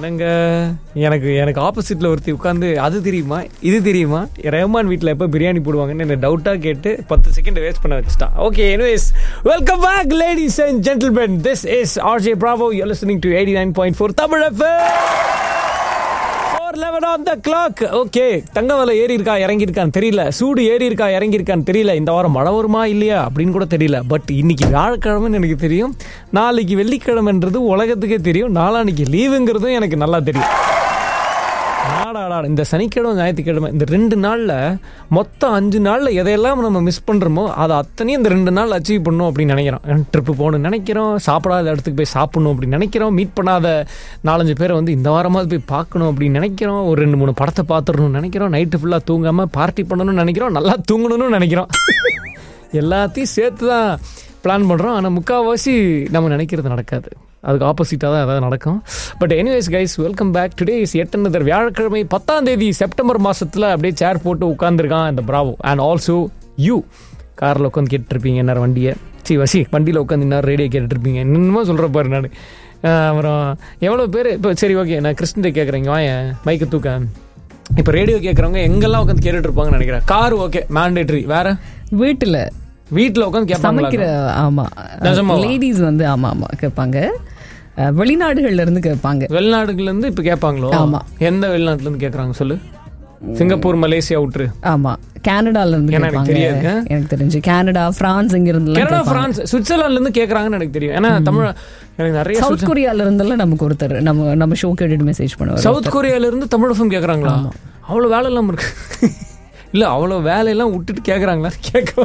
என்னங்க எனக்கு எனக்கு ஆப்போசிட்ல ஒருத்தி உட்காந்து அது தெரியுமா இது தெரியுமா ரஹ்மான் வீட்டில் எப்போ பிரியாணி போடுவாங்கன்னு என்ன டவுட்டாக கேட்டு பத்து செகண்ட் வேஸ்ட் பண்ண வச்சுட்டா okay anyways welcome back ladies and gentlemen this is RJ Bravo you listening to eighty nine point four Tamil eleven on the clock okay தங்க விலை ஏறி இருக்கா இறங்கி இருக்கான்னு தெரியல சூடு ஏறி இருக்கா இறங்கி இருக்கான்னு தெரியல இந்த வாரம் மழை வருமா இல்லையா அப்படின்னு கூட தெரியல பட் இன்னைக்கு வியாழக்கிழமைன்னு எனக்கு தெரியும் நாளைக்கு வெள்ளிக்கிழமைன்றது உலகத்துக்கே தெரியும் நாளான்னைக்கு லீவுங்கிறதும் எனக்கு நல்லா தெரியும் ஆடாடா இந்த சனிக்கிழமை ஞாயிற்றுக்கிழமை இந்த ரெண்டு நாளில் மொத்தம் அஞ்சு நாளில் எதையெல்லாம் நம்ம மிஸ் பண்ணுறோமோ அதை அத்தனையும் இந்த ரெண்டு நாள் அச்சீவ் பண்ணணும் அப்படின்னு நினைக்கிறோம் ட்ரிப்பு போகணும்னு நினைக்கிறோம் சாப்பிடாத இடத்துக்கு போய் சாப்பிடணும் அப்படின்னு நினைக்கிறோம் மீட் பண்ணாத நாலஞ்சு பேரை வந்து இந்த வாரமாவது போய் பார்க்கணும் அப்படின்னு நினைக்கிறோம் ஒரு ரெண்டு மூணு படத்தை பார்த்துடணும்னு நினைக்கிறோம் நைட்டு ஃபுல்லாக தூங்காமல் பார்ட்டி பண்ணணும்னு நினைக்கிறோம் நல்லா தூங்கணும்னு நினைக்கிறோம் எல்லாத்தையும் சேர்த்து தான் பிளான் பண்ணுறோம் ஆனால் முக்கால்வாசி நம்ம நினைக்கிறது நடக்காது அதுக்கு ஆப்போசிட்டாக தான் ஏதாவது நடக்கும் but anyways guys welcome back today is எட்டனதர் வியாழக்கிழமை பத்தாம் தேதி செப்டம்பர் மாதத்தில் அப்படியே சேர் போட்டு உட்காந்துருக்கான் இந்த பிராவோ அண்ட் ஆல்சோ யூ காரில் உட்காந்து கேட்டுருப்பீங்க என்ன வண்டியை சி வசி வண்டியில் உட்காந்து இன்னும் ரேடியோ கேட்டுட்ருப்பீங்க இன்னுமா சொல்கிற பாரு நான் அப்புறம் எவ்வளோ பேர் இப்போ சரி ஓகே நான் கிருஷ்ணன் கேட்குறேங்க வாயன் மைக்கு தூக்க இப்போ ரேடியோ கேட்குறவங்க எங்கெல்லாம் உட்காந்து கேட்டுட்டு இருப்பாங்கன்னு நினைக்கிறேன் கார் ஓகே மேண்டேட்ரி வேற வீட்டுல வீட்டில் உட்காந்து சமைக்கிற கேட்பாங்களா ஆமா நிஜமாவா? லேடிஸ் வந்து ஆமா ஆமா கேட்பாங்க அஹ், வெளிநாடுகள்ல இருந்து கேட்பாங்க வெளிநாடுகள்ல இருந்து இப்ப கேட்பாங்களோ ஆமா. எந்த வெளிநாட்டுல இருந்து கேக்குறாங்க சொல்லு சிங்கப்பூர் மலேசியா விட்டுரு ஆமா கனடால இருந்து ஏன்னா எனக்கு கேட்பாங்க தெரியாதுங்க. எனக்கு தெரிஞ்சு கனடா பிரான்ஸ் இங்க இருந்து கனடா பிரான்ஸ் சுவிட்சர்லாந்துல இருந்து கேக்குறாங்கன்னு எனக்கு தெரியும் ஏன்னா தமிழ் எனக்கு நிறைய சவுத் கொரியால இருந்தெல்லாம் நமக்கு ஒருத்தர் நம்ம நம்ம ஷோ கேட்டுட்டு மெசேஜ் பண்ணுவார் சவுத் கொரியால இருந்து தமிழ் எஃப்எம் கேக்குறாங்களா அவ்வளவு வேலை இல்லாம இருக்கு இல்ல அவ்வளவு வேலையெல்லாம் விட்டுட்டு கேக்குறாங்களா கேட்க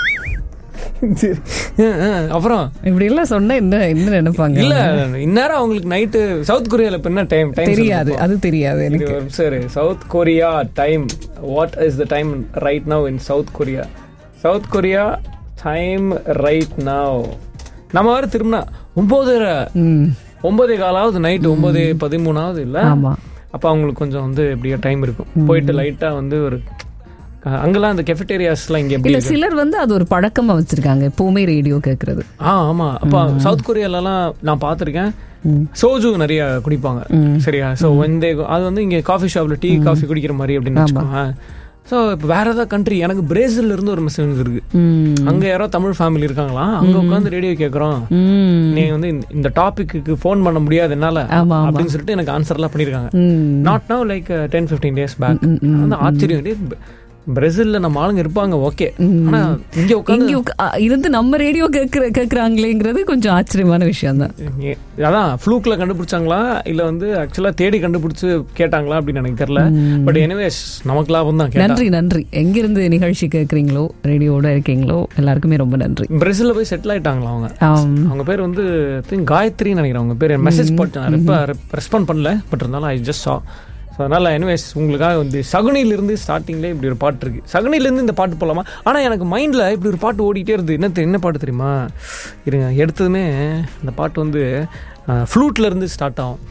சரி. அஹ், அஹ். அப்புறம் இப்படி எல்லாம் சொன்னா என்ன என்ன நினைப்பாங்க இல்ல இந்நேரம் அவங்களுக்கு நைட்டு சவுத் கொரியால இப்ப என்ன டைம் டைம் தெரியாது அது தெரியாது எனக்கு சரி South Korea time what is the time right now in South Korea South Korea time right now நம்ம வேற திரும்பினா ஒன்பதரை ம் ஒன்பதே காலாவது நைட் ஒன்பது பதிமூணாவது இல்ல ஆமா அப்ப அவங்களுக்கு கொஞ்சம் வந்து எப்படியா டைம் இருக்கும் போயிட்டு லைட்டா வந்து ஒரு அஹ், அங்கெல்லாம் இந்த கெஃபிடேரியாஸ்லாம் இங்க எப்படி இல்ல இருக்கு சிலர் வந்து அது ஒரு பழக்கமா வச்சிருக்காங்க எப்பவுமே ரேடியோ கேக்குறது ஆ ஆமா அப்ப சவுத் கொரியாலலாம் நான் பார்த்திருக்கேன் சோஜு நிறைய குடிப்பாங்க சரியா ஸோ வந்து அது வந்து இங்க காஃபி ஷாப்ல டீ காஃபி குடிக்கிற மாதிரி அப்படின்னு வச்சுக்கோங்க ஸோ இப்போ வேற ஏதாவது கண்ட்ரி எனக்கு பிரேசில்ல இருந்து ஒரு மெசேஜ் இருக்கு ம் அங்க யாரோ தமிழ் ஃபேமிலி இருக்காங்களா அங்க உட்காந்து ரேடியோ கேக்குறோம் ம் நீ வந்து இந்த- இந்த டாபிக்கு ஃபோன் பண்ண முடியாது என்னால ஆமா, ஆமா. அப்படின்னு சொல்லிட்டு எனக்கு ஆன்சர்லாம் பண்ணிருக்காங்க ம் not now like ten fifteen days back வந்து ஆச்சரியம் டேய், ப- பிரேசில்ல நம்ம ஆளுங்க இருப்பாங்க ஓகே ஆனா இங்க உட்காந்து இங்க உக்க- அ, இருந்து நம்ம ரேடியோ கேக்குற கேக்குறாங்களேங்கிறது கொஞ்சம் ஆச்சரியமான விஷயம் தான் ஏ- அதான் ஃப்ளூக்ல கண்டுபிடிச்சாங்களா இல்ல வந்து ஆக்சுவலா தேடி கண்டுபிடிச்சு கேட்டாங்களா அப்படின்னு எனக்கு தெரியல பட் எனிவேஸ் நமக்கு லாபம் தான் கேட்டா நன்றி நன்றி எங்கிருந்து நிகழ்ச்சி கேக்குறீங்களோ ரேடியோட இருக்கீங்களோ எல்லாருக்குமே ரொம்ப நன்றி பிரேசில்ல போய் செட்டில் ஆயிட்டாங்களா அவங்க ஆம், அவங்க பேர் வந்து think காயத்ரின்னு நினைக்கிறேன் அவங்க பேர் மெசேஜ் போட்டேன் இப்போ ரெஸ்பாண்ட் பண்ணல பட் இருந்தாலும் ஐ ஜஸ்ட் சா ஸோ அதனால எனிவேஸ் உங்களுக்காக வந்து சகுனிலிருந்து ஸ்டார்டிங்லேயே இப்படி ஒரு பாட்டு இருக்கு சகுனிலேருந்து இந்த பாட்டு போகலாமா ஆனால் எனக்கு மைண்டில் இப்படி ஒரு பாட்டு ஓடிட்டே இருந்து என்ன தெ- என்ன பாட்டு தெரியுமா இருங்க எடுத்ததுமே இந்த பாட்டு வந்து ஃப்ளூட்ல இருந்து ஸ்டார்ட் ஆகும்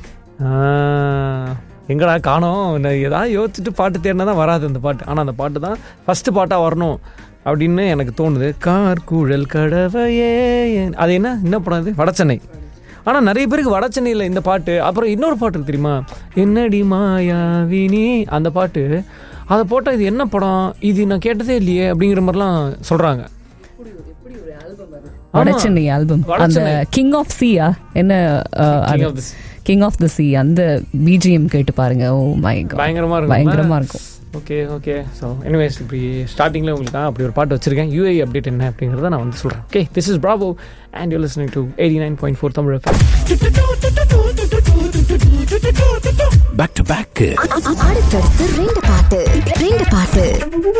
ஆஹ், எங்கடா காணோம் நான் ஏதாவது யோசிச்சுட்டு பாட்டு தேடினா தான் வராது அந்த பாட்டு ஆனால் அந்த பாட்டு தான் ஃபர்ஸ்ட் பாட்டாக வரணும் அப்படின்னு எனக்கு தோணுது கார் குழல் கடவையே அது என்ன என்ன படம் அது வடச்சென்னை ஆனால் நிறைய பேருக்கு வடச்சென்னையில் இந்த பாட்டு அப்புறம் இன்னொரு பாட்டு இருக்கு தெரியுமா என்னடி மாயாவினி அந்த பாட்டு அதை போட்டால் இது என்ன படம் இது நான் கேட்டதே இல்லையே அப்படிங்கிற மாதிரிலாம் சொல்கிறாங்க வடச்சென்னை ஆல்பம் அந்த வடசென்னை. கிங் ஆஃப் சியா என்ன King of the Sea. King of the sea அந்த பிஜிஎம் கேட்டு பாருங்க ஓ மை பயங்கரமா இருக்கும் பயங்கரமா இருக்கும் ஓகே ஓகே ஸோ எனிவேஸ் இப்படி ஸ்டார்டிங்கில் உங்களுக்கு அப்படி ஒரு பாட்டு வச்சிருக்கேன் யூஏ அப்டேட் என்ன அப்படிங்கிறத நான் வந்து சொல்கிறேன் okay this is Bravo and you listening to eighty nine point four Tamil FM. Back to back அடுத்தடுத்து ரெண்டு பாட்டு ரெண்டு பாட்டு